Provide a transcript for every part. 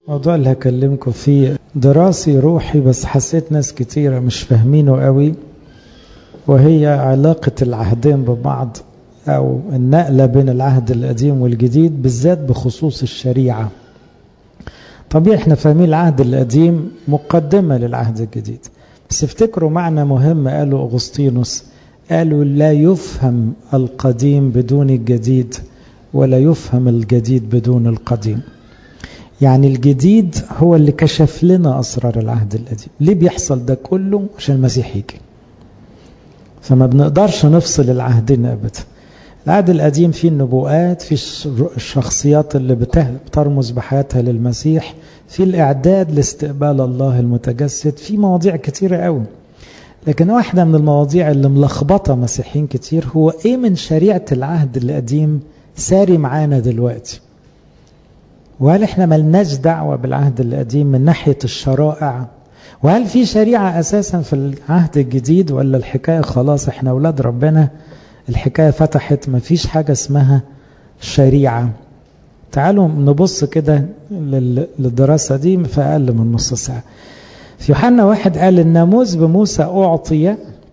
الموضوع اللي هكلمكم فيه دراسي روحي بس حسيت ناس كتيرة مش فاهمينه قوي وهي علاقة العهدين ببعض أو النقلة بين العهد القديم والجديد بالذات بخصوص الشريعة طبيعي احنا فاهمين العهد القديم مقدمة للعهد الجديد بس افتكروا معنى مهم قاله أغسطينوس قالوا لا يفهم القديم بدون الجديد ولا يفهم الجديد بدون القديم يعني الجديد هو اللي كشف لنا أسرار العهد القديم ليه بيحصل ده كله عشان المسيح يجي فما بنقدرش نفصل العهدين أبدا العهد القديم فيه النبوءات فيه الشخصيات اللي بترمز بحياتها للمسيح في الإعداد لاستقبال الله المتجسد في مواضيع كتيرة قوي لكن واحدة من المواضيع اللي ملخبطة مسيحيين كتير هو إيه من شريعة العهد القديم ساري معانا دلوقتي وهل احنا ملناش دعوة بالعهد القديم من ناحية الشرائع وهل في شريعة أساسا في العهد الجديد ولا الحكاية خلاص احنا أولاد ربنا الحكاية فتحت ما فيش حاجة اسمها شريعة تعالوا نبص كده للدراسة دي في أقل من نص ساعة في يوحنا واحد قال الناموس بموسى أعطي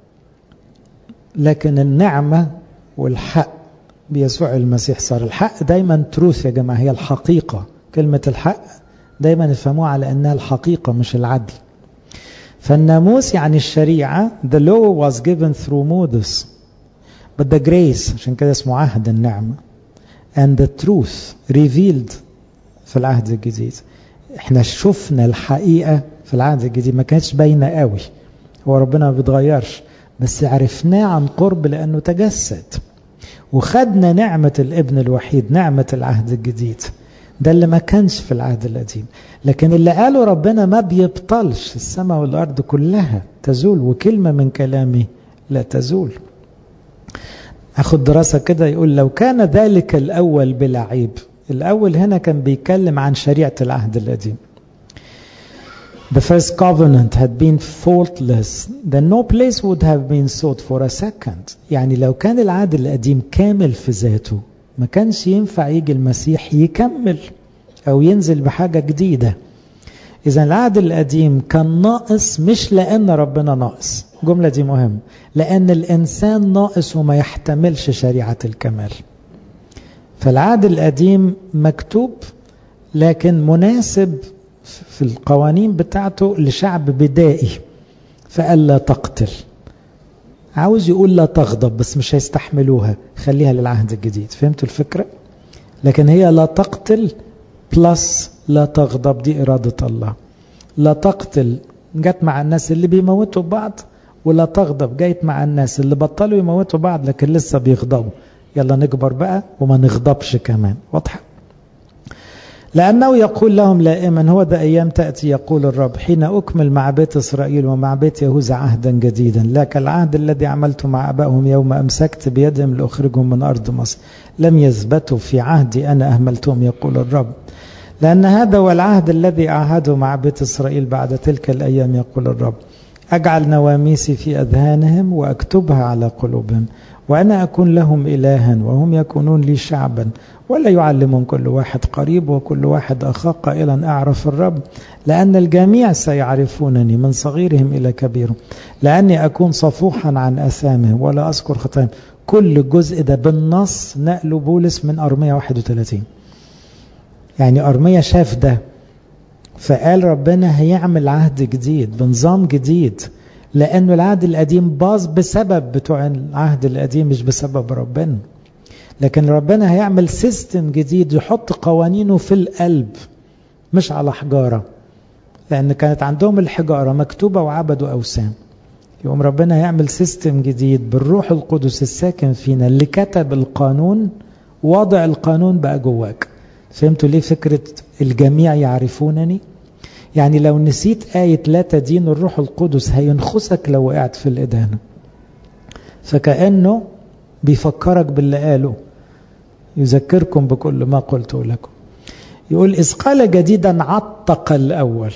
لكن النعمة والحق بيسوع المسيح صار الحق دايما تروث يا جماعة هي الحقيقة كلمة الحق دايما يفهموها على أنها الحقيقة مش العدل فالناموس يعني الشريعة the law was given through Moses but the grace عشان كده اسمه عهد النعمة and the truth revealed في العهد الجديد احنا شفنا الحقيقة في العهد الجديد ما كانتش باينة قوي هو ربنا ما بيتغيرش بس عرفناه عن قرب لأنه تجسد وخدنا نعمة الابن الوحيد نعمة العهد الجديد ده اللي ما كانش في العهد القديم لكن اللي قاله ربنا ما بيبطلش السماء والأرض كلها تزول وكلمة من كلامي لا تزول أخذ دراسة كده يقول لو كان ذلك الأول بلا عيب الأول هنا كان بيتكلم عن شريعة العهد القديم The first covenant had been faultless then no place would have been sought for a second يعني لو كان العهد القديم كامل في ذاته ما كانش ينفع يجي المسيح يكمل أو ينزل بحاجة جديدة إذا العهد القديم كان ناقص مش لأن ربنا ناقص الجملة دي مهم لأن الإنسان ناقص وما يحتملش شريعة الكمال فالعهد القديم مكتوب لكن مناسب في القوانين بتاعته لشعب بدائي فقال لا تقتل عاوز يقول لا تغضب بس مش هيستحملوها خليها للعهد الجديد فهمتوا الفكرة لكن هي لا تقتل بلس لا تغضب دي إرادة الله لا تقتل جت مع الناس اللي بيموتوا بعض ولا تغضب جايت مع الناس اللي بطلوا يموتوا بعض لكن لسه بيغضبوا يلا نكبر بقى وما نغضبش كمان واضحة لأنه يقول لهم لائما هو ذا أيام تأتي يقول الرب حين أكمل مع بيت إسرائيل ومع بيت يهوذا عهدا جديدا لا كالعهد الذي عملت مع أبائهم يوم أمسكت بيدهم لأخرجهم من أرض مصر لم يثبتوا في عهدي أنا أهملتهم يقول الرب لأن هذا هو العهد الذي أعهده مع بيت إسرائيل بعد تلك الأيام يقول الرب أجعل نواميسي في أذهانهم وأكتبها على قلوبهم وأنا أكون لهم إلها وهم يكونون لي شعبا ولا يعلمهم كل واحد قريب وكل واحد أخاه قائلا أعرف الرب لأن الجميع سيعرفونني من صغيرهم إلى كبيرهم لأني أكون صفوحا عن أثامهم ولا أذكر خطاياهم كل جزء ده بالنص نقل بولس من أرمية 31 يعني أرمية شاف ده فقال ربنا هيعمل عهد جديد بنظام جديد لأنه العهد القديم باظ بسبب بتوع العهد القديم مش بسبب ربنا لكن ربنا هيعمل سيستم جديد يحط قوانينه في القلب مش على حجارة لأن كانت عندهم الحجارة مكتوبة وعبدوا أوثان يقوم ربنا هيعمل سيستم جديد بالروح القدس الساكن فينا اللي كتب القانون وضع القانون بقى جواك فهمتوا ليه فكرة الجميع يعرفونني يعني لو نسيت آية لا تدين الروح القدس هينخسك لو وقعت في الإدانة فكأنه بيفكرك باللي قاله يذكركم بكل ما قلته لكم يقول إذ قال جديدا عتق الأول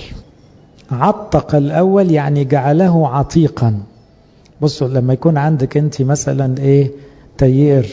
عتق الأول يعني جعله عتيقا بصوا لما يكون عندك انت مثلا ايه تيير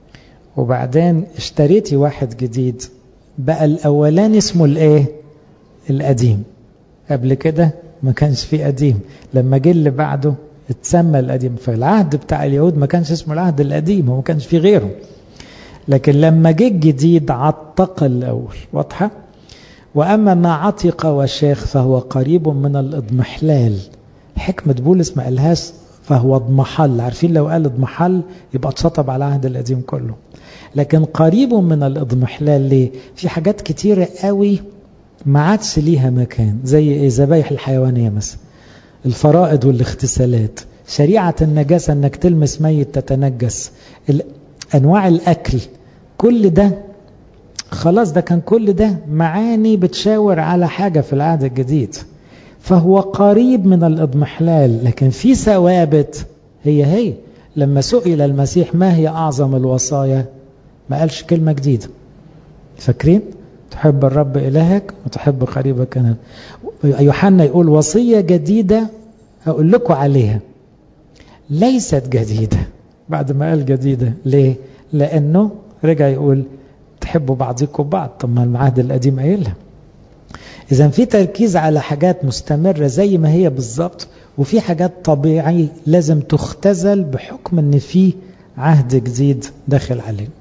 وبعدين اشتريتي واحد جديد بقى الاولاني اسمه الايه القديم قبل كده ما كانش فيه قديم لما جه اللي بعده اتسمى القديم فالعهد بتاع اليهود ما كانش اسمه العهد القديم وما كانش فيه غيره لكن لما جه الجديد عتق الأول واضحة وأما ما عتق وشاخ فهو قريب من الإضمحلال حكمة بولس ما قالهاش فهو اضمحل عارفين لو قال اضمحل يبقى اتشطب على العهد القديم كله لكن قريب من الاضمحلال ليه في حاجات كتيرة قوي ما عادش ليها مكان زي ايه ذبايح الحيوانية مثلا الفرائض والاغتسالات شريعة النجاسة انك تلمس ميت تتنجس انواع الاكل كل ده خلاص ده كان كل ده معاني بتشاور على حاجة في العهد الجديد فهو قريب من الاضمحلال لكن في ثوابت هي هي لما سئل المسيح ما هي أعظم الوصايا ما قالش كلمة جديدة فاكرين تحب الرب إلهك وتحب قريبك أنا يوحنا يقول وصية جديدة أقول لكم عليها ليست جديدة بعد ما قال جديدة ليه لأنه رجع يقول تحبوا بعضكم بعض طب ما العهد القديم قايلها إذا في تركيز على حاجات مستمرة زي ما هي بالظبط وفي حاجات طبيعي لازم تختزل بحكم ان في عهد جديد داخل عليه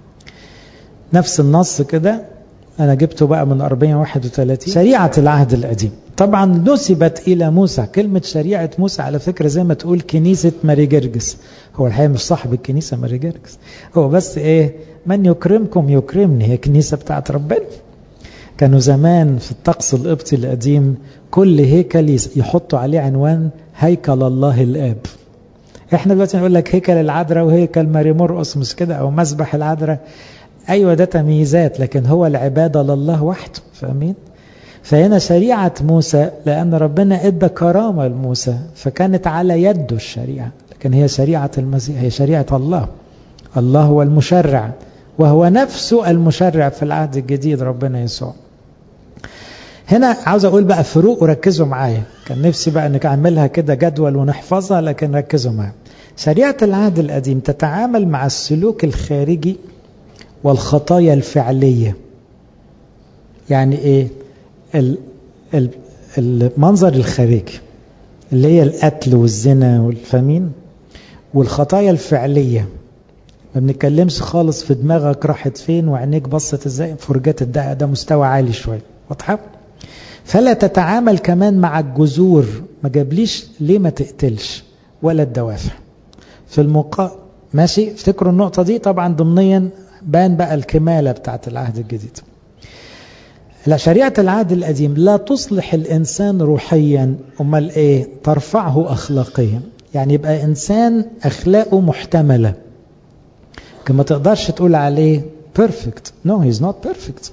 نفس النص كده انا جبته بقى من 431 شريعة العهد القديم طبعا نسبت الى موسى كلمة شريعة موسى على فكرة زي ما تقول كنيسة ماري جرجس هو الحقيقة مش صاحب الكنيسة ماري جرجس هو بس ايه من يكرمكم يكرمني هي كنيسة بتاعت ربنا كانوا زمان في الطقس القبطي القديم كل هيكل يحطوا عليه عنوان هيكل الله الآب احنا دلوقتي نقول لك هيكل العذراء وهيكل ماري مرقص مش كده او مسبح العذراء ايوه ده تمييزات لكن هو العباده لله وحده فاهمين فهنا شريعه موسى لان ربنا ادى كرامه لموسى فكانت على يده الشريعه لكن هي شريعه المسيح هي شريعه الله الله هو المشرع وهو نفسه المشرع في العهد الجديد ربنا يسوع هنا عاوز اقول بقى فروق وركزوا معايا كان نفسي بقى انك اعملها كده جدول ونحفظها لكن ركزوا معايا شريعة العهد القديم تتعامل مع السلوك الخارجي والخطايا الفعلية يعني ايه المنظر الخارجي اللي هي القتل والزنا والفمين والخطايا الفعلية ما بنتكلمش خالص في دماغك راحت فين وعينيك بصت ازاي فرجات الدقة ده مستوى عالي شوية واضحة فلا تتعامل كمان مع الجذور ما جابليش ليه ما تقتلش ولا الدوافع في المقا ماشي افتكروا النقطة دي طبعا ضمنيا بان بقى الكمالة بتاعت العهد الجديد لا شريعة العهد القديم لا تصلح الإنسان روحيا أمال إيه ترفعه أخلاقيا يعني يبقى إنسان أخلاقه محتملة كما تقدرش تقول عليه perfect no he's not perfect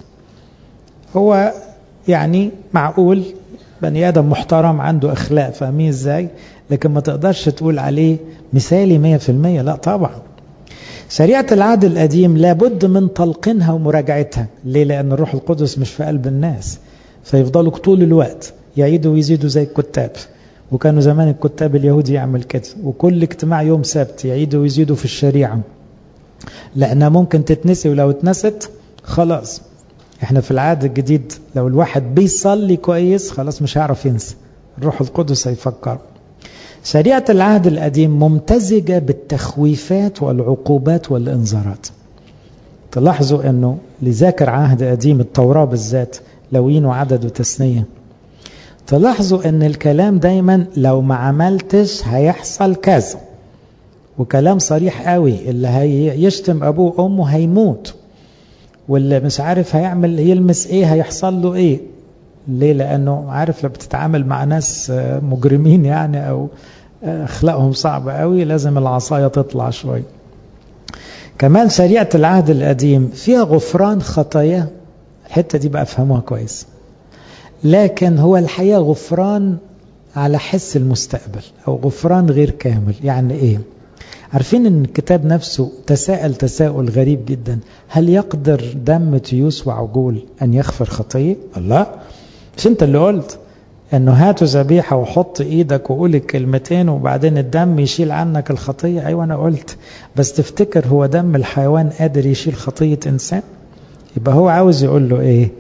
هو يعني معقول بني آدم محترم عنده أخلاق فاهمين إزاي لكن ما تقدرش تقول عليه مثالي مية في المية لا طبعا شريعة العهد القديم لابد من تلقينها ومراجعتها ليه لأن الروح القدس مش في قلب الناس فيفضلوا طول الوقت يعيدوا ويزيدوا زي الكتاب وكانوا زمان الكتاب اليهودي يعمل كده وكل اجتماع يوم سبت يعيدوا ويزيدوا في الشريعة لأنها ممكن تتنسي ولو اتنست خلاص احنا في العهد الجديد لو الواحد بيصلي كويس خلاص مش هيعرف ينسى الروح القدس هيفكر شريعة العهد القديم ممتزجة بالتخويفات والعقوبات والإنذارات تلاحظوا أنه لذاكر عهد قديم التوراة بالذات لوين وعدد وتثنية تلاحظوا أن الكلام دايما لو ما عملتش هيحصل كذا وكلام صريح قوي اللي هيشتم أبوه وأمه هيموت واللي مش عارف هيعمل يلمس ايه هيحصل له ايه ليه لانه عارف لو بتتعامل مع ناس مجرمين يعني او اخلاقهم صعبة قوي لازم العصاية تطلع شوي كمان شريعة العهد القديم فيها غفران خطايا الحتة دي بقى افهموها كويس لكن هو الحقيقة غفران على حس المستقبل او غفران غير كامل يعني ايه عارفين ان الكتاب نفسه تساءل تساؤل غريب جدا هل يقدر دم تيوس وعجول ان يغفر خطيه الله مش انت اللي قلت انه هاتوا ذبيحه وحط ايدك وقول الكلمتين وبعدين الدم يشيل عنك الخطيه ايوه انا قلت بس تفتكر هو دم الحيوان قادر يشيل خطيه انسان يبقى هو عاوز يقول له ايه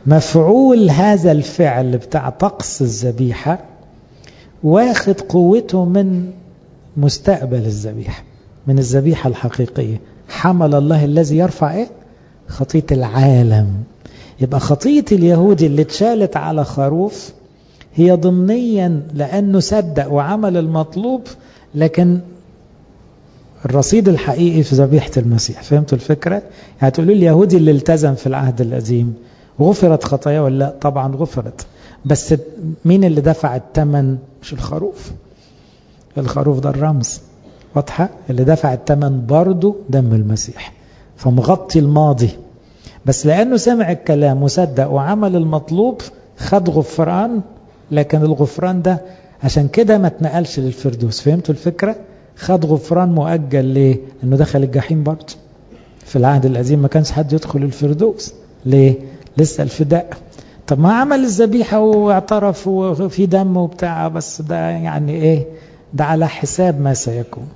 مفعول هذا الفعل بتاع طقس الذبيحة واخد قوته من مستقبل الذبيحة من الذبيحة الحقيقية حمل الله الذي يرفع ايه خطية العالم يبقى خطية اليهودي اللي اتشالت على خروف هي ضمنيا لأنه صدق وعمل المطلوب لكن الرصيد الحقيقي في ذبيحة المسيح فهمتوا الفكرة؟ يعني تقولوا اليهودي اللي التزم في العهد القديم غفرت خطاياه ولا لا؟ طبعا غفرت بس مين اللي دفع الثمن مش الخروف الخروف ده الرمز واضحة اللي دفع الثمن برضه دم المسيح فمغطي الماضي بس لأنه سمع الكلام وصدق وعمل المطلوب خد غفران لكن الغفران ده عشان كده ما اتنقلش للفردوس فهمتوا الفكرة خد غفران مؤجل ليه انه دخل الجحيم برضه في العهد القديم ما كانش حد يدخل الفردوس ليه لسه الفداء طب ما عمل الذبيحة واعترف وفي دم وبتاع بس ده يعني ايه ده على حساب ما سيكون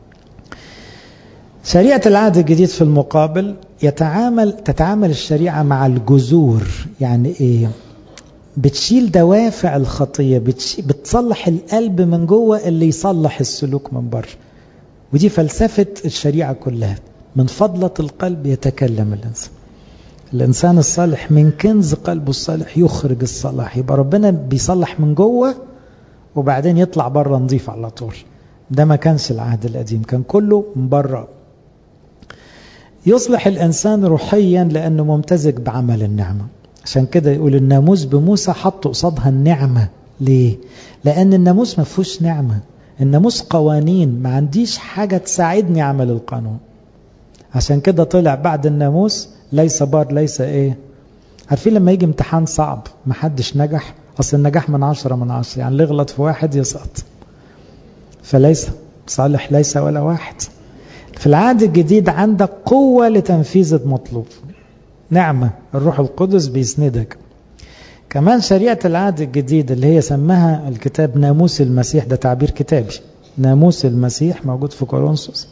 شريعة العهد الجديد في المقابل يتعامل تتعامل الشريعة مع الجذور يعني ايه بتشيل دوافع الخطية بتشي بتصلح القلب من جوه اللي يصلح السلوك من بره ودي فلسفة الشريعة كلها من فضلة القلب يتكلم الإنسان الإنسان الصالح من كنز قلبه الصالح يخرج الصلاح يبقى ربنا بيصلح من جوه وبعدين يطلع بره نظيف على طول ده ما كانش العهد القديم كان كله من بره يصلح الإنسان روحيا لأنه ممتزج بعمل النعمة عشان كده يقول الناموس بموسى حط قصادها النعمة ليه؟ لأن الناموس ما فيهوش نعمة الناموس قوانين ما عنديش حاجة تساعدني أعمل القانون عشان كده طلع بعد الناموس ليس بار ليس ايه عارفين لما يجي امتحان صعب ما حدش نجح اصل النجاح من عشرة من عشرة يعني اللي يغلط في واحد يسقط فليس صالح ليس ولا واحد في العهد الجديد عندك قوة لتنفيذ المطلوب نعمة الروح القدس بيسندك كمان شريعة العهد الجديد اللي هي سماها الكتاب ناموس المسيح ده تعبير كتابي ناموس المسيح موجود في كورنثوس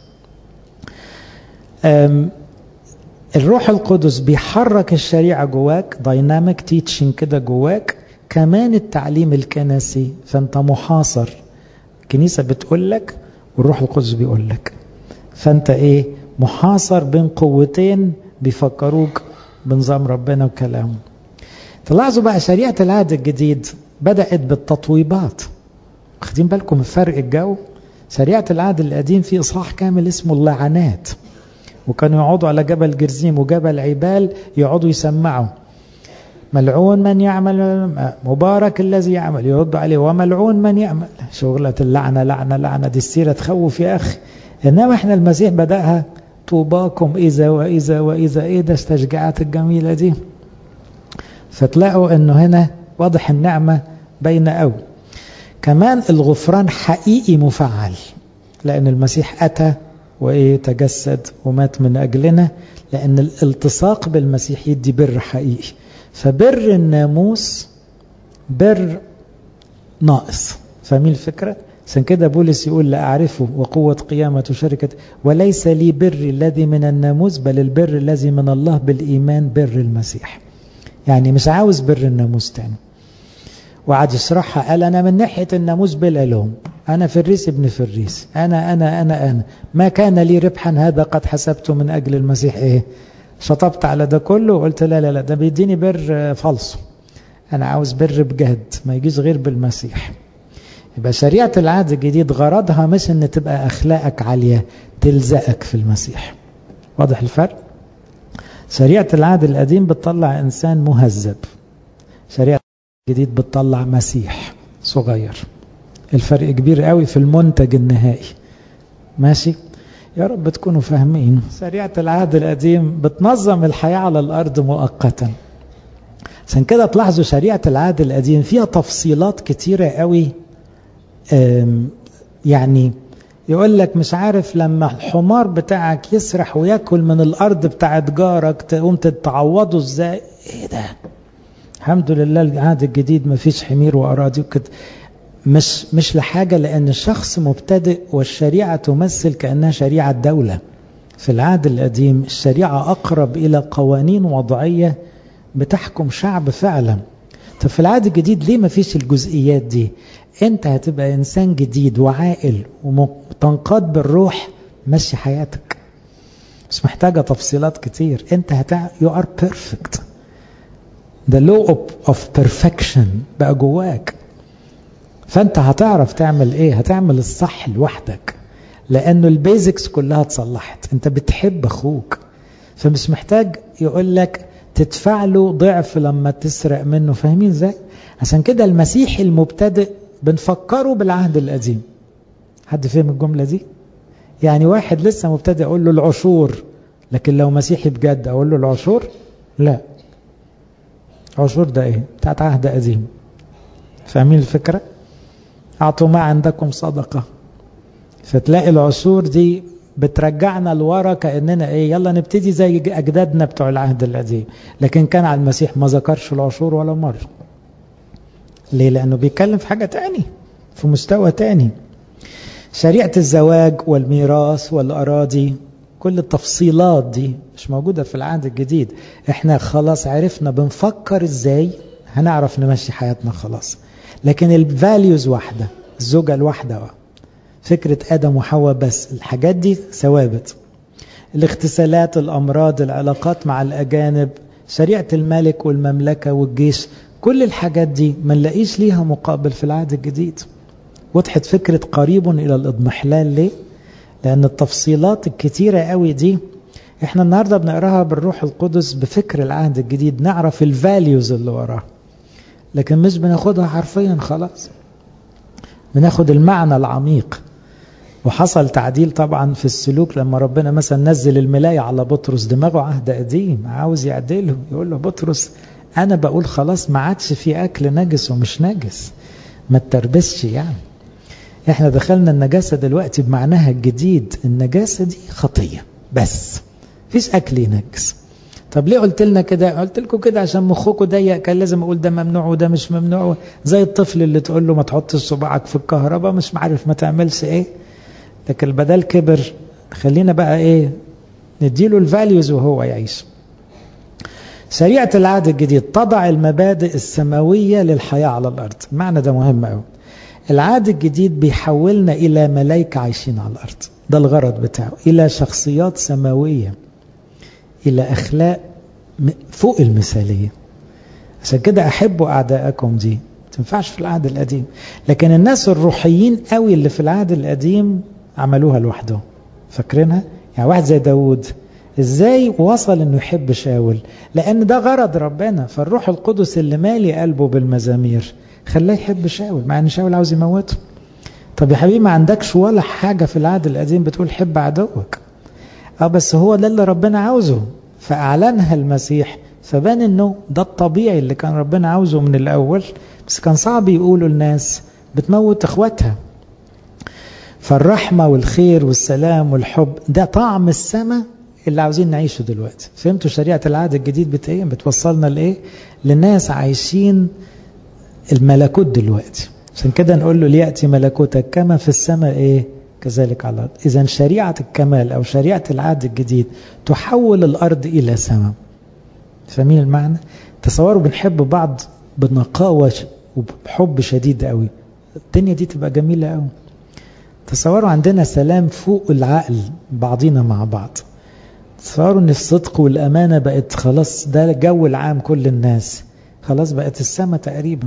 الروح القدس بيحرك الشريعة جواك دايناميك تيتشنج كده جواك كمان التعليم الكنسي فانت محاصر الكنيسة بتقول لك والروح القدس بيقول لك فانت ايه محاصر بين قوتين بيفكروك بنظام ربنا وكلامه تلاحظوا بقى شريعة العهد الجديد بدأت بالتطويبات واخدين بالكم من فرق الجو شريعة العهد القديم في إصحاح كامل اسمه اللعنات وكانوا يقعدوا على جبل جرزيم وجبل عبال يقعدوا يسمعوا ملعون من يعمل مبارك الذي يعمل يرد عليه وملعون من يعمل شغلة اللعنة لعنة لعنة دي السيرة تخوف يا أخي إنما إحنا المسيح بدأها طوباكم إذا وإذا وإذا إيه ده استشجاعات الجميلة دي فتلاقوا إنه هنا واضح النعمة بين أو كمان الغفران حقيقي مفعل لأن المسيح أتى وإيه تجسد ومات من أجلنا لأن الالتصاق بالمسيح يدي بر حقيقي فبر الناموس بر ناقص فاهمين الفكرة؟ عشان كده بولس يقول لا أعرفه وقوة قيامة شركة وليس لي بر الذي من الناموس بل البر الذي من الله بالإيمان بر المسيح يعني مش عاوز بر الناموس تاني وقعد يشرحها قال أنا من ناحية الناموس بلا لوم أنا فريس ابن فريس أنا أنا أنا أنا ما كان لي ربحا هذا قد حسبته من أجل المسيح إيه شطبت على ده كله وقلت لا لا لا ده بيديني بر فالصو أنا عاوز بر بجد ما يجيش غير بالمسيح يبقى شريعة العهد الجديد غرضها مش ان تبقى اخلاقك عالية تلزقك في المسيح واضح الفرق شريعة العهد القديم بتطلع انسان مهذب شريعة الجديد بتطلع مسيح صغير الفرق كبير قوي في المنتج النهائي ماشي يا رب تكونوا فاهمين شريعة العهد القديم بتنظم الحياة على الأرض مؤقتا عشان كده تلاحظوا شريعة العهد القديم فيها تفصيلات كتيرة قوي يعني يقول لك مش عارف لما الحمار بتاعك يسرح وياكل من الارض بتاعت جارك تقوم تتعوضه ازاي ايه ده الحمد لله العهد الجديد ما فيش حمير واراضي وكده مش مش لحاجه لان الشخص مبتدئ والشريعه تمثل كانها شريعه دوله في العهد القديم الشريعه اقرب الى قوانين وضعيه بتحكم شعب فعلا طب في العهد الجديد ليه ما فيش الجزئيات دي انت هتبقى انسان جديد وعاقل وتنقاد بالروح مشي حياتك مش محتاجة تفصيلات كتير انت هتع... you are perfect the law of, of perfection بقى جواك فانت هتعرف تعمل ايه هتعمل الصح لوحدك لانه البيزكس كلها اتصلحت انت بتحب اخوك فمش محتاج يقول لك تدفع له ضعف لما تسرق منه فاهمين ازاي عشان كده المسيحي المبتدئ بنفكره بالعهد القديم حد فهم الجملة دي يعني واحد لسه مبتدئ اقول له العشور لكن لو مسيحي بجد اقول له العشور لا عشور ده ايه بتاعت عهد قديم فاهمين الفكرة اعطوا ما عندكم صدقة فتلاقي العشور دي بترجعنا لورا كأننا ايه يلا نبتدي زي اجدادنا بتوع العهد القديم لكن كان على المسيح ما ذكرش العشور ولا مرة ليه لانه بيتكلم في حاجة تاني في مستوى تاني شريعة الزواج والميراث والأراضي كل التفصيلات دي مش موجودة في العهد الجديد احنا خلاص عرفنا بنفكر ازاي هنعرف نمشي حياتنا خلاص لكن الفاليوز واحدة الزوجة الواحدة فكرة آدم وحواء بس الحاجات دي ثوابت الاغتسالات الأمراض العلاقات مع الأجانب شريعة الملك والمملكة والجيش كل الحاجات دي ما نلاقيش ليها مقابل في العهد الجديد وضحت فكرة قريب إلى الإضمحلال ليه؟ لأن التفصيلات الكتيرة قوي دي احنا النهاردة بنقراها بالروح القدس بفكر العهد الجديد نعرف الفاليوز اللي وراها لكن مش بناخدها حرفيا خلاص بناخد المعنى العميق وحصل تعديل طبعا في السلوك لما ربنا مثلا نزل الملاية على بطرس دماغه عهد قديم عاوز يعدله يقول له بطرس انا بقول خلاص ما عادش في اكل نجس ومش نجس ما تتربسش يعني احنا دخلنا النجاسة دلوقتي بمعناها الجديد النجاسة دي خطية بس فيش اكل ينجس طب ليه قلت لنا كده قلت لكم كده عشان مخكم ضيق كان لازم اقول ده ممنوع وده مش ممنوع زي الطفل اللي تقول له ما تحطش صباعك في الكهرباء مش عارف ما تعملش ايه لكن بدل كبر خلينا بقى ايه نديله الفاليوز وهو يعيش شريعة العهد الجديد تضع المبادئ السماوية للحياة على الأرض المعنى ده مهم قوي العهد الجديد بيحولنا إلى ملائكة عايشين على الأرض ده الغرض بتاعه إلى شخصيات سماوية إلى أخلاق فوق المثالية عشان كده أحبوا أعداءكم دي تنفعش في العهد القديم لكن الناس الروحيين قوي اللي في العهد القديم عملوها لوحدهم فاكرينها يعني واحد زي داود ازاي وصل انه يحب شاول لان ده غرض ربنا فالروح القدس اللي مالي قلبه بالمزامير خلاه يحب شاول مع ان شاول عاوز يموته طب يا حبيبي ما عندكش ولا حاجة في العهد القديم بتقول حب عدوك اه بس هو ده اللي ربنا عاوزه فاعلنها المسيح فبان انه ده الطبيعي اللي كان ربنا عاوزه من الاول بس كان صعب يقولوا الناس بتموت اخواتها فالرحمة والخير والسلام والحب ده طعم السماء اللي عاوزين نعيشه دلوقتي فهمتوا شريعة العهد الجديد بتايه بتوصلنا لإيه لناس عايشين الملكوت دلوقتي عشان كده نقول له ليأتي ملكوتك كما في السماء إيه كذلك على الأرض إذا شريعة الكمال أو شريعة العهد الجديد تحول الأرض إلى سماء فاهمين المعنى تصوروا بنحب بعض بنقاوة وبحب شديد قوي الدنيا دي تبقى جميلة قوي تصوروا عندنا سلام فوق العقل بعضينا مع بعض تصوروا ان الصدق والامانه بقت خلاص ده جو العام كل الناس خلاص بقت السما تقريبا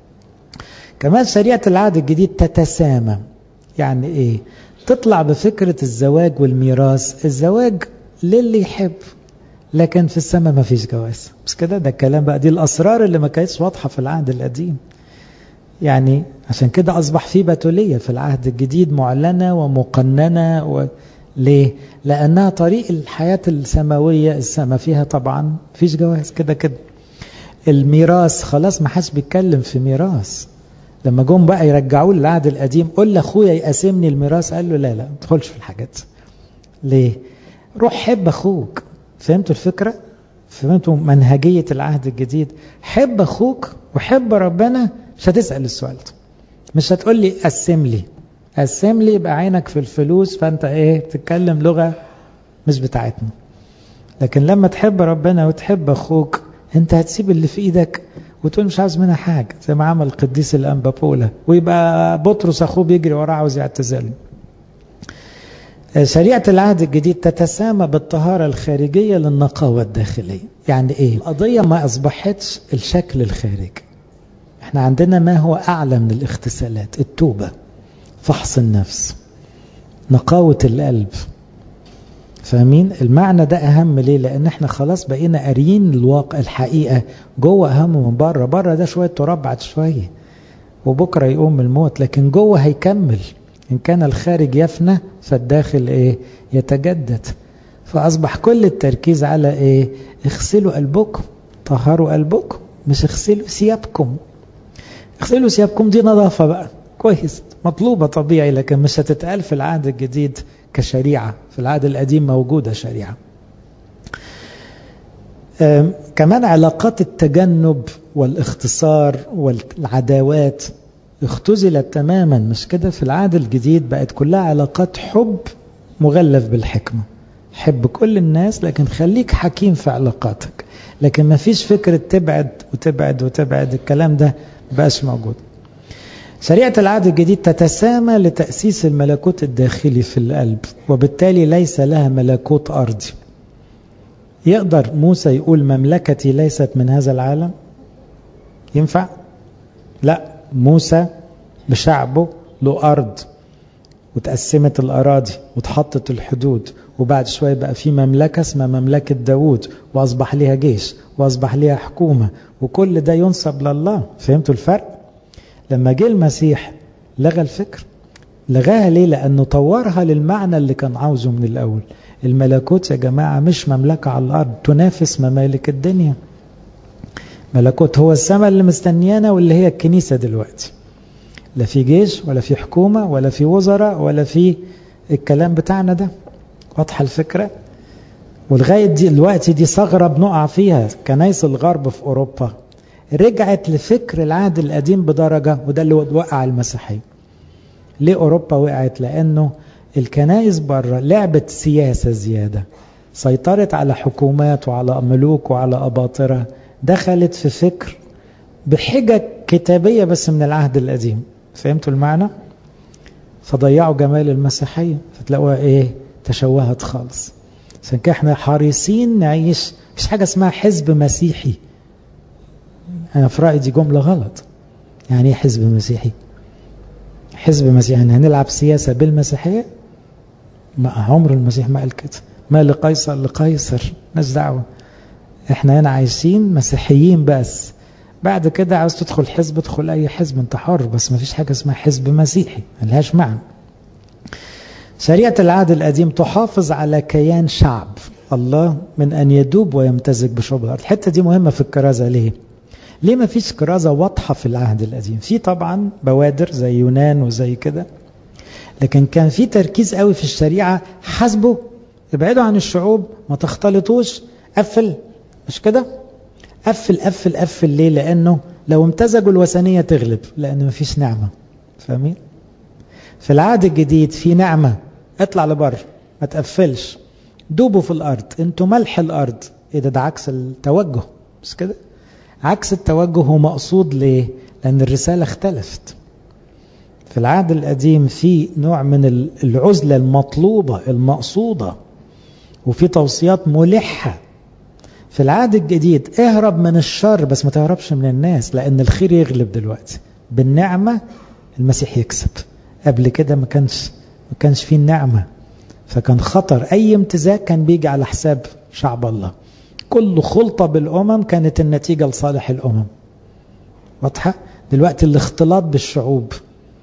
كمان شريعه العهد الجديد تتسامى يعني ايه تطلع بفكره الزواج والميراث الزواج للي يحب لكن في السماء ما فيش جواز بس كده ده الكلام بقى دي الاسرار اللي ما كانتش واضحه في العهد القديم يعني عشان كده اصبح في بتوليه في العهد الجديد معلنه ومقننه و... ليه؟ لأنها طريق الحياة السماوية السما فيها طبعا فيش جواز كده كده الميراث خلاص ما حدش بيتكلم في ميراث لما جم بقى يرجعوه للعهد القديم قول لاخويا يقاسمني الميراث قال له لا لا ما تدخلش في الحاجات ليه؟ روح حب اخوك فهمتوا الفكرة؟ فهمتوا منهجية العهد الجديد حب اخوك وحب ربنا مش هتسأل السؤال ده مش هتقول لي قسم لي قسم لي يبقى عينك في الفلوس فانت ايه تتكلم لغة مش بتاعتنا لكن لما تحب ربنا وتحب اخوك انت هتسيب اللي في ايدك وتقول مش عاوز منها حاجة زي ما عمل القديس الأنبا بولا ويبقى بطرس أخوه بيجري وراه عاوز يعتزل شريعة العهد الجديد تتسامى بالطهارة الخارجية للنقاوة الداخلية يعني ايه القضية ما أصبحتش الشكل الخارجي احنا عندنا ما هو أعلى من الاغتسالات التوبة فحص النفس نقاوة القلب فاهمين المعنى ده أهم ليه لأن احنا خلاص بقينا قاريين الواقع الحقيقة جوه أهم من بره بره ده شوية تراب بعد شوية وبكرة يقوم من الموت لكن جوه هيكمل إن كان الخارج يفنى فالداخل إيه يتجدد فأصبح كل التركيز على إيه اغسلوا قلبكم طهروا قلبكم مش اغسلوا ثيابكم اغسلوا ثيابكم دي نظافة بقى كويس مطلوبة طبيعي لكن مش هتتقال في العهد الجديد كشريعة في العهد القديم موجودة شريعة كمان علاقات التجنب والاختصار والعداوات اختزلت تماما مش كده في العهد الجديد بقت كلها علاقات حب مغلف بالحكمة حب كل الناس لكن خليك حكيم في علاقاتك لكن ما فيش فكرة تبعد وتبعد وتبعد الكلام ده بقاش موجود شريعة العهد الجديد تتسامى لتأسيس الملكوت الداخلي في القلب وبالتالي ليس لها ملكوت أرضي يقدر موسى يقول مملكتي ليست من هذا العالم ينفع لا موسى بشعبه له أرض وتقسمت الأراضي وتحطت الحدود وبعد شوية بقى في مملكة اسمها مملكة داوود وأصبح ليها جيش وأصبح ليها حكومة وكل ده ينصب لله فهمتوا الفرق؟ لما جه المسيح لغى الفكر لغاها ليه لأنه طورها للمعنى اللي كان عاوزه من الأول الملكوت يا جماعة مش مملكة على الأرض تنافس ممالك الدنيا ملكوت هو السماء اللي مستنيانا واللي هي الكنيسة دلوقتي لا في جيش ولا في حكومة ولا في وزراء ولا في الكلام بتاعنا ده واضحة الفكرة ولغاية دي الوقت دي ثغرة بنقع فيها كنايس الغرب في أوروبا رجعت لفكر العهد القديم بدرجة وده اللي وقع المسيحية ليه أوروبا وقعت لأنه الكنائس بره لعبت سياسة زيادة سيطرت على حكومات وعلى ملوك وعلى أباطرة دخلت في فكر بحجج كتابية بس من العهد القديم فهمتوا المعنى؟ فضيعوا جمال المسيحية فتلاقوها ايه تشوهت خالص عشان كده احنا حريصين نعيش مفيش حاجة اسمها حزب مسيحي انا في رأيي دي جملة غلط يعني ايه حزب مسيحي حزب مسيحي يعني هنلعب سياسة بالمسيحية ما عمر المسيح ما قال كده ما لقيصر لقيصر ناس دعوة احنا هنا عايشين مسيحيين بس بعد كده عاوز تدخل حزب ادخل اي حزب انت حر بس ما فيش حاجة اسمها حزب مسيحي ملهاش معنى شريعة العهد القديم تحافظ على كيان شعب الله من أن يدوب ويمتزج بشعوب الأرض الحتة دي مهمة في الكرازة ليه؟ ليه ما فيش كرازة واضحة في العهد القديم في طبعا بوادر زي يونان وزي كده لكن كان في تركيز قوي في الشريعة حاسبوا ابعدوا عن الشعوب ما تختلطوش قفل مش كده قفل قفل قفل ليه لأنه لو امتزجوا الوثنية تغلب لأن ما فيش نعمة فاهمين في العهد الجديد في نعمة اطلع لبر ما تقفلش دوبوا في الأرض انتوا ملح الأرض ايه ده ده عكس التوجه مش كده عكس التوجه هو مقصود ليه لأن الرسالة اختلفت في العهد القديم في نوع من العزلة المطلوبة المقصودة وفي توصيات ملحة في العهد الجديد اهرب من الشر بس ما تهربش من الناس لأن الخير يغلب دلوقتي بالنعمة المسيح يكسب قبل كده ما كانش ما كانش فيه النعمة فكان خطر أي امتزاج كان بيجي على حساب شعب الله كل خلطة بالأمم كانت النتيجة لصالح الأمم واضحة دلوقتي الاختلاط بالشعوب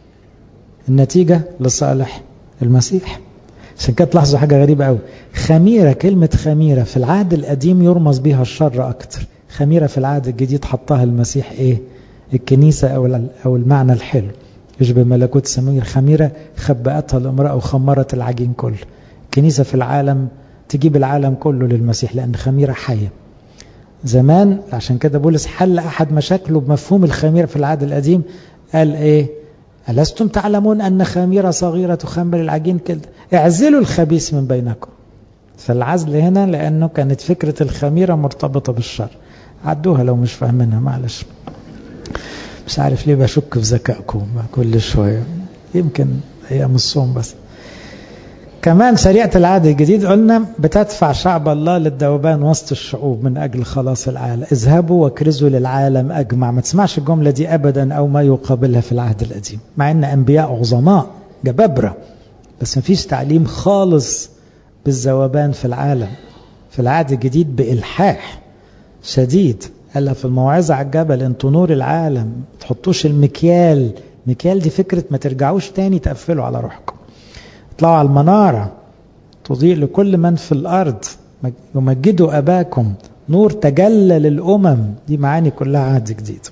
النتيجة لصالح المسيح عشان كده تلاحظوا حاجة غريبة قوي خميرة كلمة خميرة في العهد القديم يرمز بها الشر أكتر خميرة في العهد الجديد حطها المسيح إيه الكنيسة أو أو المعنى الحلو يشبه ملكوت السماوية خميرة خبأتها الامرأة وخمرت العجين كله الكنيسة في العالم تجيب العالم كله للمسيح لأن خميرة حية زمان عشان كده بولس حل أحد مشاكله بمفهوم الخميرة في العهد القديم قال إيه ألستم تعلمون أن خميرة صغيرة تخمر العجين كده اعزلوا الخبيث من بينكم فالعزل هنا لأنه كانت فكرة الخميرة مرتبطة بالشر عدوها لو مش فاهمينها معلش مش عارف ليه بشك في ذكائكم كل شوية يمكن أيام الصوم بس كمان شريعة العهد الجديد قلنا بتدفع شعب الله للذوبان وسط الشعوب من أجل خلاص العالم اذهبوا واكرزوا للعالم أجمع ما تسمعش الجملة دي أبدا أو ما يقابلها في العهد القديم مع أن أنبياء عظماء جبابرة بس ما فيش تعليم خالص بالذوبان في العالم في العهد الجديد بإلحاح شديد قال في الموعظة على الجبل انتوا نور العالم ما تحطوش المكيال مكيال دي فكرة ما ترجعوش تاني تقفلوا على روحكم اطلعوا على المنارة تضيء لكل من في الأرض يمجدوا أباكم نور تجلى للأمم دي معاني كلها عهد جديد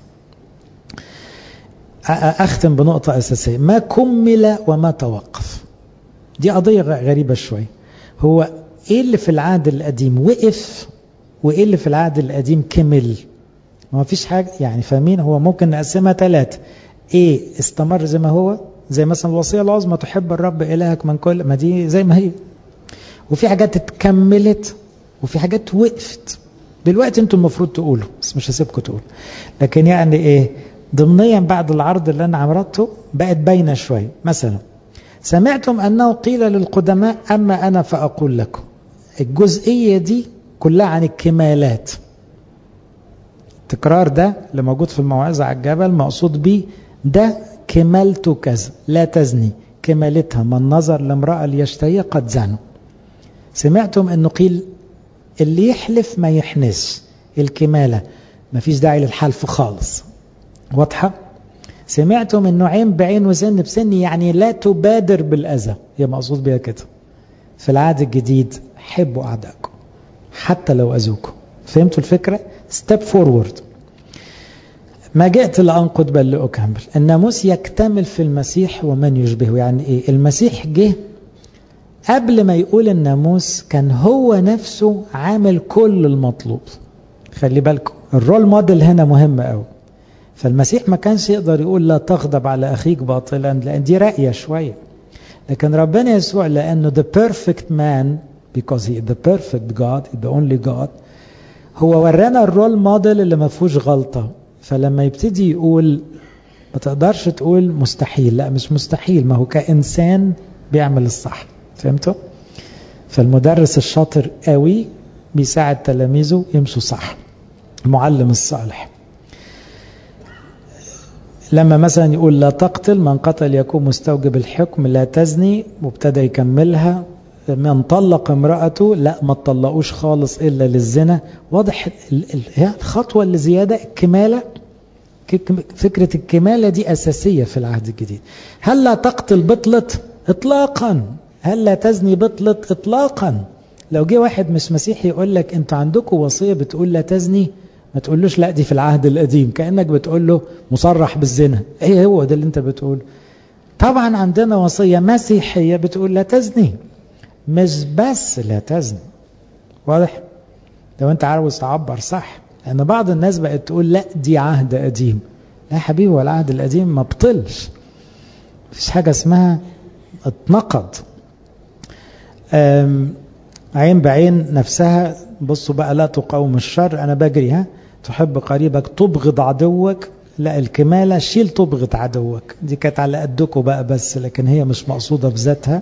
أختم بنقطة أساسية ما كمل وما توقف دي قضية غريبة شوي هو إيه اللي في العهد القديم وقف وإيه اللي في العهد القديم كمل ما فيش حاجة يعني فاهمين هو ممكن نقسمها ثلاثة إيه استمر زي ما هو زي مثلا الوصية العظمى تحب الرب إلهك من كل ما دي زي ما هي وفي حاجات اتكملت وفي حاجات وقفت دلوقتي انتوا المفروض تقولوا بس مش هسيبكم تقولوا لكن يعني ايه ضمنيا بعد العرض اللي انا عملته بقت باينه شويه مثلا سمعتم انه قيل للقدماء اما انا فاقول لكم الجزئيه دي كلها عن الكمالات التكرار ده اللي موجود في الموعظه على الجبل مقصود بيه ده كمالته كذا لا تزني كمالتها من نظر لامرأة ليشتهي قد زنوا سمعتم انه قيل اللي يحلف ما يحنس الكمالة ما فيش داعي للحلف خالص واضحة سمعتم انه عين بعين وسن بسن يعني لا تبادر بالأذى هي مقصود بها كده في العهد الجديد حبوا أعدائكم حتى لو أذوكم فهمتوا الفكرة ستيب فورورد ما جئت لأنقض بل لأكمل الناموس يكتمل في المسيح ومن يشبهه يعني إيه المسيح جه قبل ما يقول الناموس كان هو نفسه عامل كل المطلوب خلي بالكم الرول موديل هنا مهم قوي فالمسيح ما كانش يقدر يقول لا تغضب على أخيك باطلا لأن دي رأية شوية لكن ربنا يسوع لأنه the perfect man because he is the perfect God the only God هو ورانا الرول موديل اللي ما فيهوش غلطة فلما يبتدي يقول ما تقدرش تقول مستحيل لا مش مستحيل ما هو كإنسان بيعمل الصح فهمتوا فالمدرس الشاطر قوي بيساعد تلاميذه يمشوا صح المعلم الصالح لما مثلا يقول لا تقتل من قتل يكون مستوجب الحكم لا تزني وابتدى يكملها من طلق امرأته لا ما تطلقوش خالص إلا للزنا واضح الخطوة اللي زيادة الكمالة فكرة الكمالة دي أساسية في العهد الجديد هل لا تقتل بطلت إطلاقا هل لا تزني بطلت إطلاقا لو جه واحد مش مسيحي يقول لك انتوا عندكم وصية بتقول لا تزني ما تقولوش لا دي في العهد القديم كأنك بتقول له مصرح بالزنا ايه هو ده اللي انت بتقوله طبعا عندنا وصية مسيحية بتقول لا تزني مش بس لا تزني واضح لو انت عاوز تعبر صح لان بعض الناس بقت تقول لا دي عهد قديم لا يا حبيبي هو العهد القديم ما بطلش مفيش حاجة اسمها اتنقض عين بعين نفسها بصوا بقى لا تقاوم الشر انا بجري ها تحب قريبك تبغض عدوك لا الكمالة شيل تبغض عدوك دي كانت على قدكم بقى بس لكن هي مش مقصودة بذاتها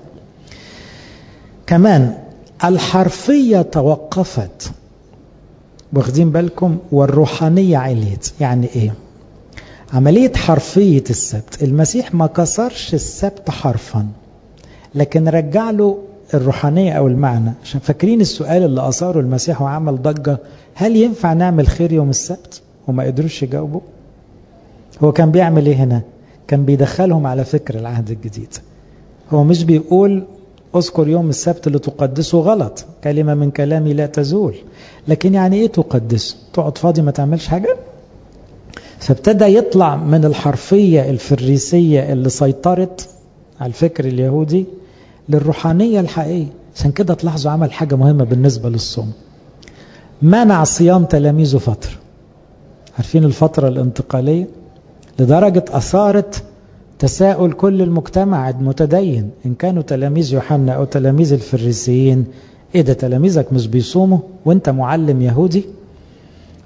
كمان الحرفية توقفت واخدين بالكم والروحانية عليت يعني ايه عملية حرفية السبت المسيح ما كسرش السبت حرفا لكن رجع له الروحانية أو المعنى عشان فاكرين السؤال اللي أثاره المسيح وعمل ضجة هل ينفع نعمل خير يوم السبت وما قدروش يجاوبوا هو كان بيعمل ايه هنا كان بيدخلهم على فكر العهد الجديد هو مش بيقول اذكر يوم السبت لتقدسه غلط كلمة من كلامي لا تزول لكن يعني ايه تقدسه تقعد فاضي ما تعملش حاجة فابتدى يطلع من الحرفية الفريسية اللي سيطرت على الفكر اليهودي للروحانية الحقيقية عشان كده تلاحظوا عمل حاجة مهمة بالنسبة للصوم منع صيام تلاميذه فترة عارفين الفترة الانتقالية لدرجة أثارت تساؤل كل المجتمع المتدين إن كانوا تلاميذ يوحنا أو تلاميذ الفريسيين إيه ده تلاميذك مش بيصوموا وانت معلم يهودي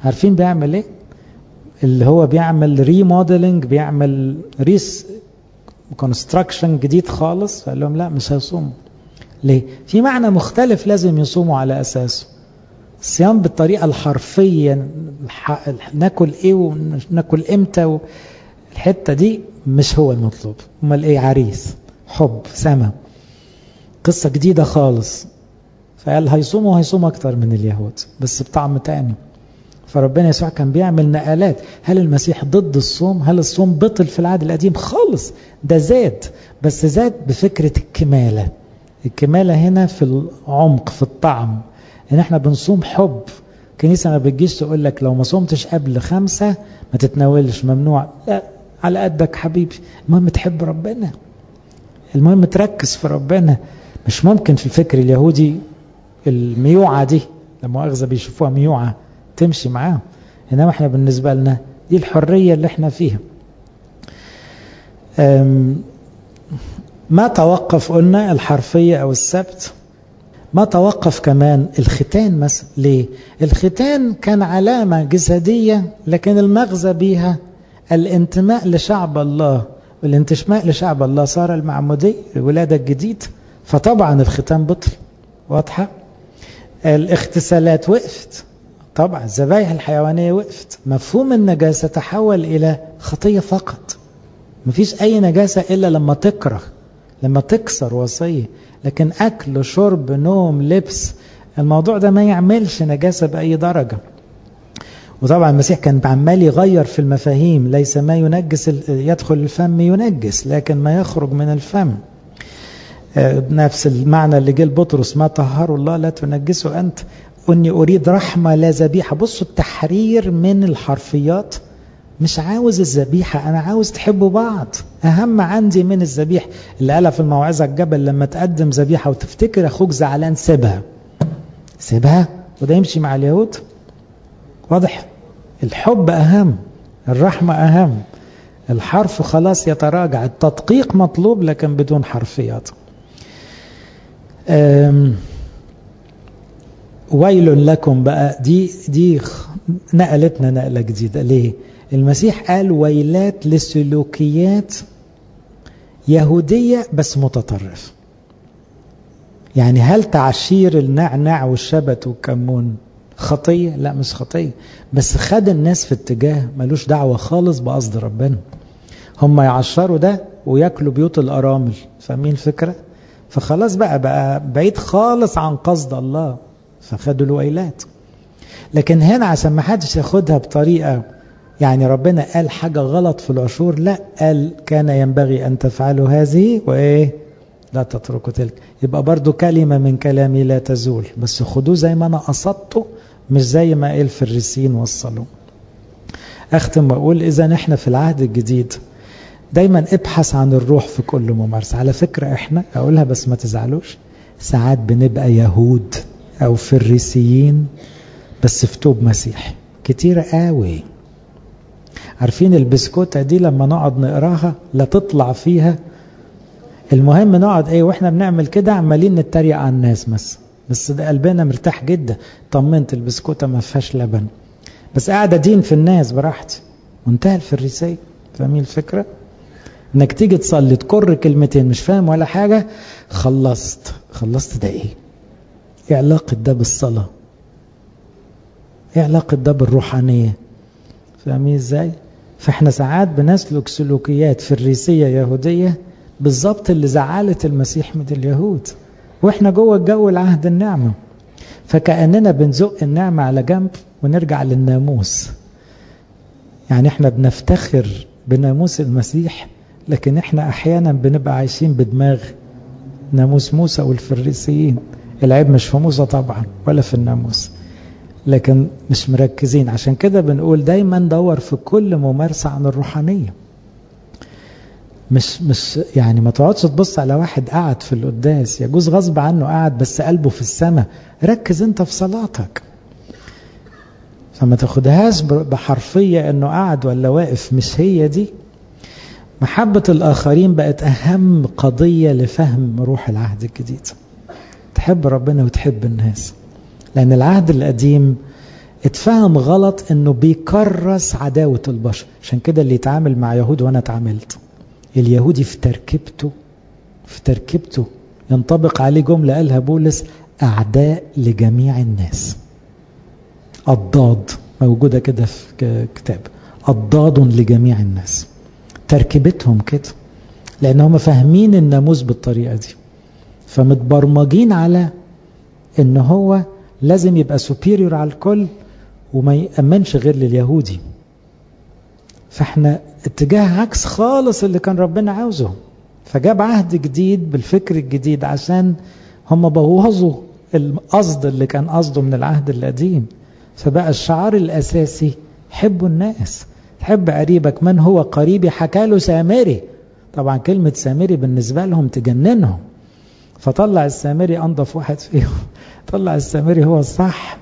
عارفين بيعمل ايه اللي هو بيعمل ريموديلنج بيعمل ريس كونستراكشن جديد خالص فقال لهم لا مش هيصوموا ليه في معنى مختلف لازم يصوموا على اساسه الصيام بالطريقه الحرفيه ناكل ايه وناكل امتى الحته دي مش هو المطلوب امال ايه عريس حب سما قصه جديده خالص فقال هيصوموا هيصوموا اكتر من اليهود بس بطعم تاني فربنا يسوع كان بيعمل نقلات هل المسيح ضد الصوم هل الصوم بطل في العهد القديم خالص ده زاد بس زاد بفكرة الكمالة الكمالة هنا في العمق في الطعم ان احنا بنصوم حب الكنيسة ما بتجيش تقول لك لو ما صومتش قبل خمسة ما تتناولش ممنوع لا على قدك حبيبي المهم تحب ربنا المهم تركز في ربنا مش ممكن في الفكر اليهودي الميوعة دي لما مؤاخذة بيشوفوها ميوعة تمشي معاهم إنما احنا بالنسبة لنا دي الحرية اللي احنا فيها ما توقف قلنا الحرفية أو السبت ما توقف كمان الختان مثلا ليه الختان كان علامة جسدية لكن المغزى بيها الانتماء لشعب الله والانتماء لشعب الله صار المعمودية الولادة الجديد فطبعا الختان بطل واضحة الاغتسالات وقفت طبعا الذبائح الحيوانية وقفت مفهوم النجاسة تحول إلى خطية فقط مفيش أي نجاسة إلا لما تكره لما تكسر وصية لكن أكل شرب نوم لبس الموضوع ده ما يعملش نجاسة بأي درجة وطبعا المسيح كان عمال يغير في المفاهيم ليس ما ينجس يدخل الفم ينجس لكن ما يخرج من الفم نفس المعنى اللي جه لبطرس ما طهروا الله لا تنجسه أنت أني أريد رحمة لا ذبيحة بصوا التحرير من الحرفيات مش عاوز الذبيحة أنا عاوز تحبوا بعض أهم عندي من الذبيح اللي قالها في الموعظة الجبل لما تقدم ذبيحة وتفتكر أخوك زعلان سيبها سيبها وده يمشي مع اليهود واضح الحب أهم الرحمة أهم الحرف خلاص يتراجع التدقيق مطلوب لكن بدون حرفيات ويل لكم بقى دي دي نقلتنا نقلة جديدة ليه المسيح قال ويلات لسلوكيات يهودية بس متطرف يعني هل تعشير النعناع والشبت والكمون خطية لا مش خطية بس خد الناس في اتجاه ملوش دعوة خالص بقصد ربنا هم يعشروا ده وياكلوا بيوت الأرامل فاهمين الفكرة فخلاص بقى بقى بعيد خالص عن قصد الله فخدوا الويلات لكن هنا عشان ما حدش ياخدها بطريقة يعني ربنا قال حاجة غلط في العشور لا قال كان ينبغي أن تفعلوا هذه وإيه لا تتركوا تلك يبقى برضو كلمة من كلامي لا تزول بس خدوه زي ما أنا قصدته مش زي ما قال في الرسين وصلوا أختم وأقول إذا إحنا في العهد الجديد دايما ابحث عن الروح في كل ممارسة على فكرة إحنا أقولها بس ما تزعلوش ساعات بنبقى يهود أو فريسيين بس في توب مسيح كتيرة قوي عارفين البسكوتة دي لما نقعد نقراها لا تطلع فيها المهم نقعد ايه واحنا بنعمل كده عمالين نتريق على الناس بس بس ده قلبنا مرتاح جدا طمنت البسكوتة ما فيهاش لبن بس قاعد ادين في الناس براحتي منتهى الفريسية فاهمين الفكرة انك تيجي تصلي تكر كلمتين مش فاهم ولا حاجة خلصت خلصت ده ايه ايه علاقة ده بالصلاة ايه علاقة ده بالروحانية فاهمين ازاي فاحنا ساعات بنسلك سلوكيات فريسية يهودية بالظبط اللي زعلت المسيح من اليهود واحنا جوه الجو العهد النعمة فكأننا بنزق النعمة على جنب ونرجع للناموس يعني احنا بنفتخر بناموس المسيح لكن احنا احيانا بنبقى عايشين بدماغ ناموس موسى والفريسيين العيب مش في موسى طبعا ولا في الناموس لكن مش مركزين عشان كده بنقول دايما دور في كل ممارسة عن الروحانية مش مش يعني ما تقعدش تبص على واحد قاعد في القداس يجوز غصب عنه قاعد بس قلبه في السماء ركز انت في صلاتك فما تاخدهاش بحرفية انه قاعد ولا واقف مش هي دي محبة الآخرين بقت أهم قضية لفهم روح العهد الجديد تحب ربنا وتحب الناس لأن العهد القديم اتفهم غلط انه بيكرس عداوة البشر عشان كده اللي يتعامل مع يهود وانا اتعاملت اليهودي في تركيبته في تركيبته ينطبق عليه جملة قالها بولس أعداء لجميع الناس الضاد موجودة كده في كتاب الضاد لجميع الناس تركيبتهم كده لأن هم فاهمين الناموس بالطريقة دي فمتبرمجين على ان هو لازم يبقى سوبيريور على الكل وما يأمنش غير لليهودي فاحنا اتجاه عكس خالص اللي كان ربنا عاوزه فجاب عهد جديد بالفكر الجديد عشان هم بوظوا القصد اللي كان قصده من العهد القديم فبقى الشعار الأساسي حبوا الناس حب قريبك من هو قريبي حكى له سامري طبعا كلمة سامري بالنسبة لهم تجننهم فطلع السامري أنظف واحد فيهم طلع السامري هو الصح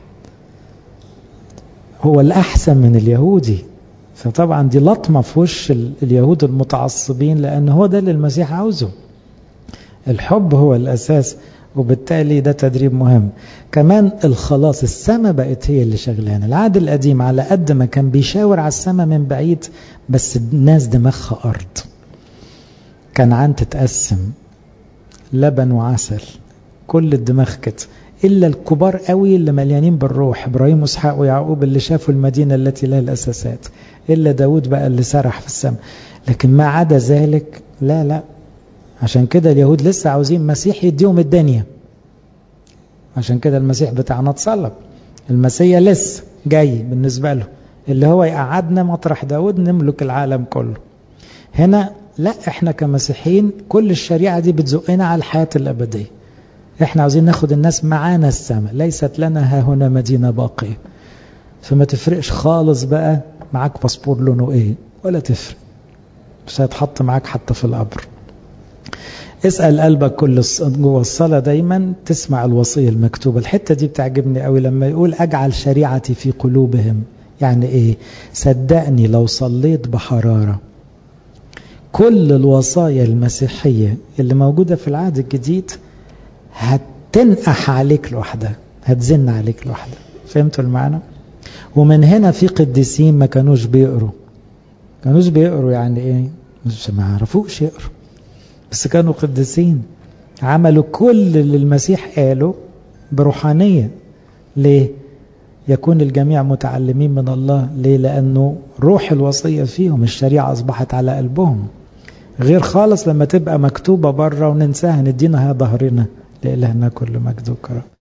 هو الأحسن من اليهودي فطبعا دي لطمة في وش اليهود المتعصبين لأن هو ده اللي المسيح عاوزه الحب هو الأساس وبالتالي ده تدريب مهم كمان الخلاص السماء بقت هي اللي شغلانه العهد القديم على قد ما كان بيشاور على السماء من بعيد بس الناس دماغها أرض كنعان تتقسم لبن وعسل كل الدماغ كده إلا الكبار قوي اللي مليانين بالروح إبراهيم وإسحاق ويعقوب اللي شافوا المدينة التي لها الأساسات إلا داود بقى اللي سرح في السماء لكن ما عدا ذلك لا لا عشان كده اليهود لسه عاوزين مسيح يديهم الدنيا عشان كده المسيح بتاعنا اتصلب المسيح لسه جاي بالنسبة له اللي هو يقعدنا مطرح داود نملك العالم كله هنا لا احنا كمسيحيين كل الشريعة دي بتزقنا على الحياة الأبدية احنا عاوزين ناخد الناس معانا السماء ليست لنا ها هنا مدينة باقية فما تفرقش خالص بقى معاك باسبور لونه ايه ولا تفرق مش هيتحط معاك حتى في القبر اسأل قلبك كل جوه الصلاة دايما تسمع الوصية المكتوبة الحتة دي بتعجبني قوي لما يقول أجعل شريعتي في قلوبهم يعني ايه صدقني لو صليت بحرارة كل الوصايا المسيحية اللي موجودة في العهد الجديد هتنقح عليك لوحدها هتزن عليك لوحدها فهمتوا المعنى ومن هنا في قديسين ما كانوش بيقروا كانوش بيقروا يعني ايه مش ما عرفوش يقروا بس كانوا قديسين عملوا كل اللي المسيح قاله بروحانية ليه يكون الجميع متعلمين من الله ليه لأنه روح الوصية فيهم الشريعة أصبحت على قلبهم غير خالص لما تبقى مكتوبة بره وننساها ندينا ظهرنا لإلهنا كل مجد وكرم